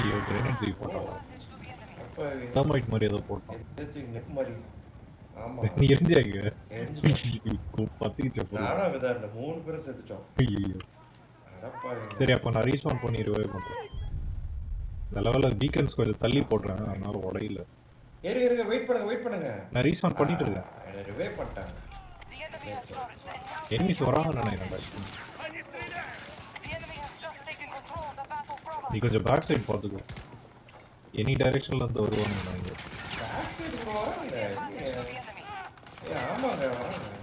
ஐயோ கிரேனேட் தூக்கி போட்டான் அப்ப டர்மைட் மாதிரி ஏதோ போட்டான் எந்திரிச்சு நெக் மாதிரி ஆமா நீ எரிஞ்சாங்க எரிஞ்சுட்டோம். பத்திக்கிச்ச போல நானும் அப்படிதான் இருந்தேன் மூணு பேரும் செத்துட்டோம் ஐயோ அடப்பாவிங்களா. சரி அப்ப நான் ரீஸ்பான் பண்ணி ரிவைவ் பண்றேன் இந்த லெவலில் வீக்கெண்ட்ஸ் கொஞ்சம் தள்ளி போடுறேன் அதனால உடையில இருங்க இருங்க வெயிட் பண்ணுங்க வெயிட் பண்ணுங்க நான் ரீஸ்பான் பண்ணிட்டு இருக்கேன் என்ன ரிவைவ் பண்ணிட்டாங்க The enemy has started an enemies வராங்க நினைக்கிறேன் The enemy has just taken control of the battle from us. நீ கொஞ்சம் பேக் சைடு பார்த்துக்கோ எனி டைரக்ஷன்ல இருந்து வருவாங்க நான் இங்க Back side இங்க வராங்க Advantage for the enemy. ஏ ஆமாங்க வராங்க